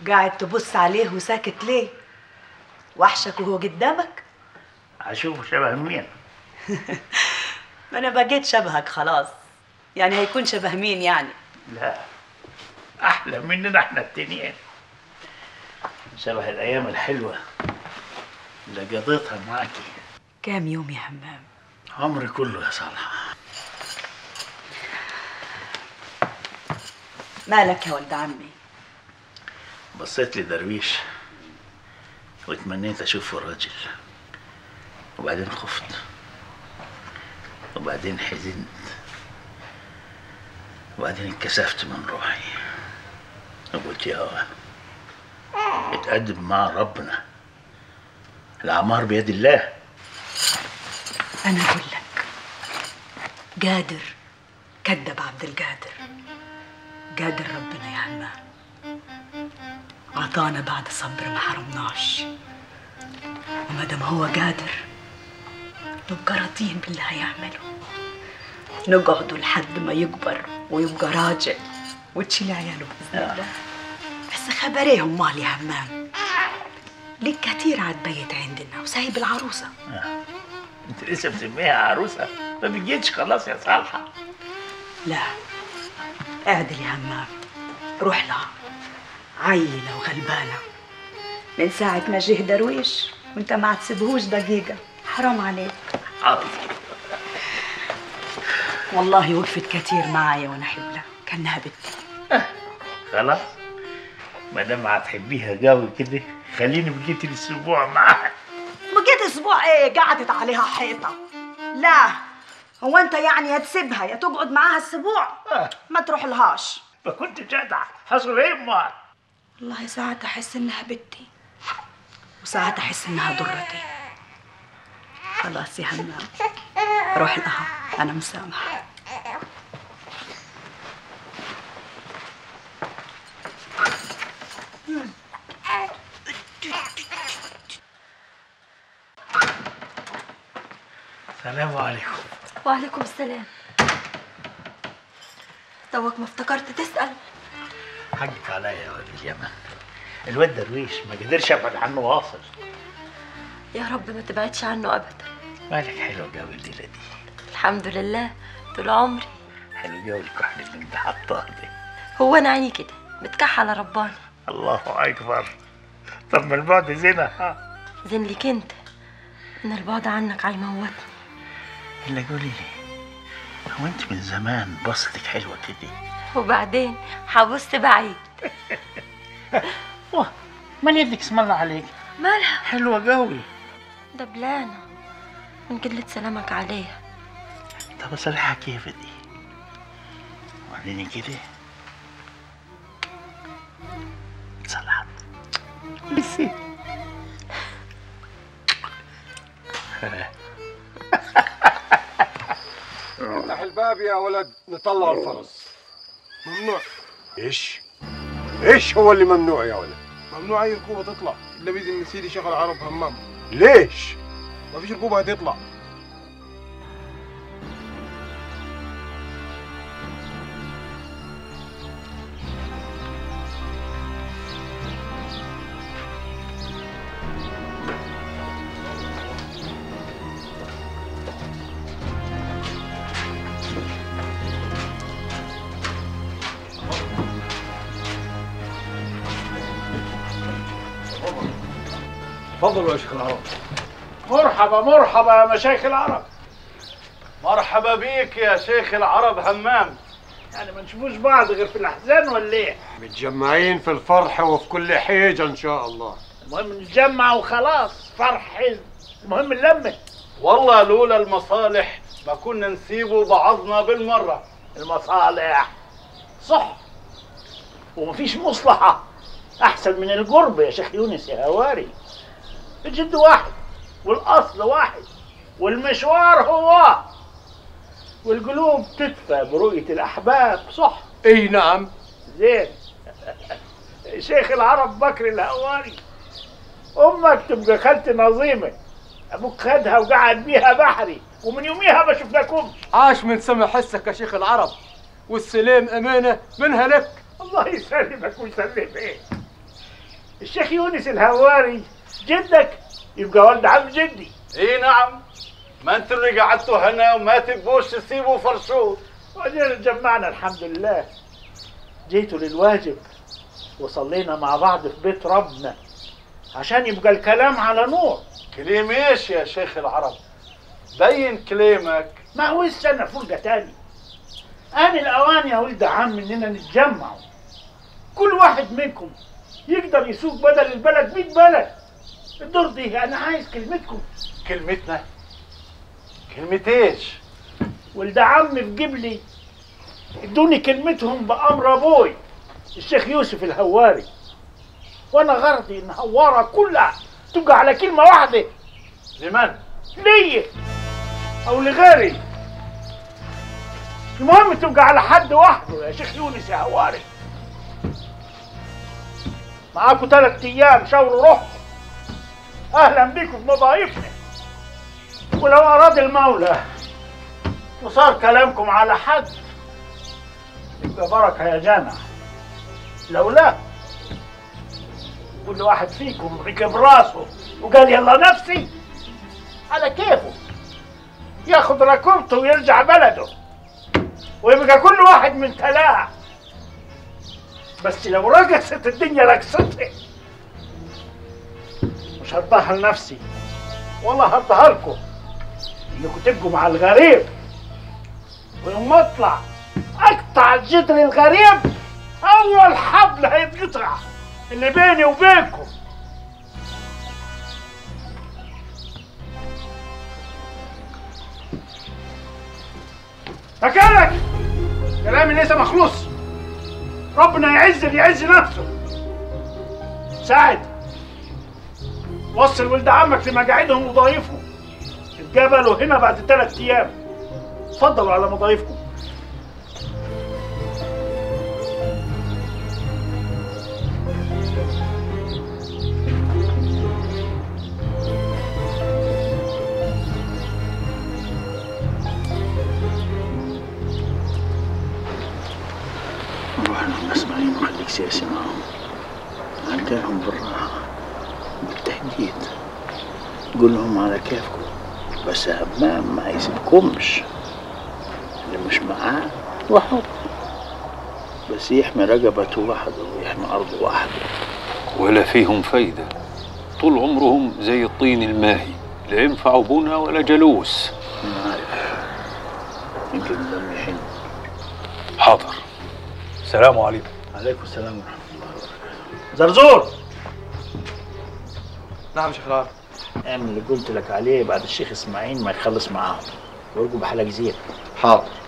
قاعد تبص عليه وساكت ليه وحشك وهو قدامك اشوف شبه مين ما انا بقيت شبهك خلاص يعني هيكون شبه مين يعني لا احلى مننا احنا التنين شبه الايام الحلوه اللي قضيتها معاكي كام يوم يا همام عمري كله يا صالحه مالك يا ولد عمي بصيت لي درويش وتمنيت اشوفه راجل وبعدين خفت وبعدين حزنت وبعدين انكسفت من روحي وقلت يا هوا اتقدم مع ربنا الأعمار بيد الله انا اقول لك قادر كذب عبد القادر قادر ربنا يا همام عطانا بعد صبر ما حرمناش وما دام هو قادر نبقى راضيين باللي هيعمله نقعدوا لحد ما يكبر ويبقى راجل وتشيل عياله باذن الله بس خبريه امال يا همام ليك كتير عتبيت عندنا وسايب العروسه انت لسه مسميها عروسة ما بتجيتش خلاص يا صالحة لا اعدل يا همام روح لها عيلة وغلبانة من ساعة ما جه درويش وانت ما تسيبهوش دقيقة حرام عليك حاضر والله وقفت كتير معايا وانا حبلة كانها بنتي خلاص ما دام هتحبيها قوي كده خليني بقيت الاسبوع معاها بقيت اسبوع ايه قعدت عليها حيطة لا هو انت يعني يا تسيبها يا تقعد معاها السبوع آه. ما تروح لهاش ما كنت جدع حصل ايه امال والله ساعات احس انها بنتي وساعات احس انها ضرتي خلاص يا همام روح لها انا مسامحه السلام عليكم وعليكم السلام توك ما افتكرت تسأل حقك عليا يا واد اليمن الواد درويش ما قدرش ابعد عنه واصل يا رب ما تبعدش عنه أبدا مالك حلو قوي الليله دي الحمد لله طول عمري حلو قوي الكحل اللي انت حطاه دي هو أنا عيني كده متكحلة رباني الله اكبر طب ما البعد زنا ها زين ليك انت ان البعد عنك هيموتني الا قولي لي هو انت من زمان بصتك حلوه كده وبعدين هبص بعيد واه مال يدك اسم الله عليك مالها حلوه قوي دبلانة من قلة سلامك عليها طب اصلحها كيف دي وريني كده صلحت لسه افتح الباب يا ولد نطلع الفرس ممنوع ايش ايش هو اللي ممنوع يا ولد ممنوع اي ركوبه تطلع الا باذن سيدي شغل عرب همام ليش ما فيش ركوبه هتطلع تفضلوا يا شيخ العرب مرحبا مرحبا يا مشايخ العرب مرحبا بيك يا شيخ العرب همام يعني ما نشوفوش بعض غير في الاحزان ولا ايه متجمعين في الفرح وفي كل حيجة ان شاء الله المهم نتجمع وخلاص فرح حزن المهم نلمه والله لولا المصالح ما كنا نسيبه بعضنا بالمرة المصالح صح ومفيش مصلحة أحسن من القرب يا شيخ يونس يا هواري الجد واحد والأصل واحد والمشوار هو والقلوب تدفى برؤية الأحباب صح اي نعم زين شيخ العرب بكر الهواري أمك تبقى خالتي نظيمة أبوك خدها وقعد بيها بحري ومن يوميها ما شفناكمش عاش من سمع حسك يا شيخ العرب والسلام أمانة منها لك الله يسلمك ويسلم ايه الشيخ يونس الهواري جدك يبقى ولد عم جدي اي نعم ما انتوا اللي قعدتوا هنا وما تبوش تسيبوا فرشوت وأدينا جمعنا الحمد لله جيتوا للواجب وصلينا مع بعض في بيت ربنا عشان يبقى الكلام على نور كلام ايش يا شيخ العرب بين كلامك ما هو السنة فرجة تاني آن الأوان يا ولد عم إننا نتجمعوا كل واحد منكم يقدر يسوق بدل البلد 100 بلد الدور دي أنا عايز كلمتكم كلمتنا كلمة ايش ولد عم في جبلي ادوني كلمتهم بأمر أبوي الشيخ يوسف الهواري وأنا غرضي إن هوارة كلها تبقى على كلمة واحدة لمن ليا أو لغيري المهم تبقى على حد وحده يا شيخ يونس يا هواري معاكم ثلاث أيام شاوروا روحكم أهلا بكم في مضايفنا ولو أراد المولى وصار كلامكم على حد يبقى بركة يا جامع لو لا كل واحد فيكم ركب راسه وقال يلا نفسي على كيفه ياخد ركوبته ويرجع بلده ويبقى كل واحد من تلاه بس لو رقصت الدنيا رقصتها مش هرضاها لنفسي والله هرضاها لكم انكم تبقوا مع الغريب ويوم ما اطلع اقطع الجدر الغريب اول حبل هيتقطع اللي بيني وبينكم مكانك كلامي ليس مخلوص ربنا يعز اللي يعز نفسه ساعد وصل ولد عمك لمقاعدهم وضايفهم اتقابلوا هنا بعد ثلاث ايام اتفضلوا على مضايفكم روح لهم اسمعين وخليك سياسي معهم عدلهم بالراحة بالتهديد قول لهم على كيفكم بس همام ما يسيبكمش اللي مش معاه وحده بس يحمي رقبته وحده ويحمي أرضه وحده ولا فيهم فايدة طول عمرهم زي الطين الماهي لا ينفعوا بنا ولا جلوس أنا عارف يمكن دم يحن حاضر السلام عليكم عليكم السلام ورحمة الله وبركاته زرزور نعم يا شيخ العرب اعمل اللي قلت لك عليه بعد الشيخ اسماعيل ما يخلص معاهم وارجوا بحلق زين حاضر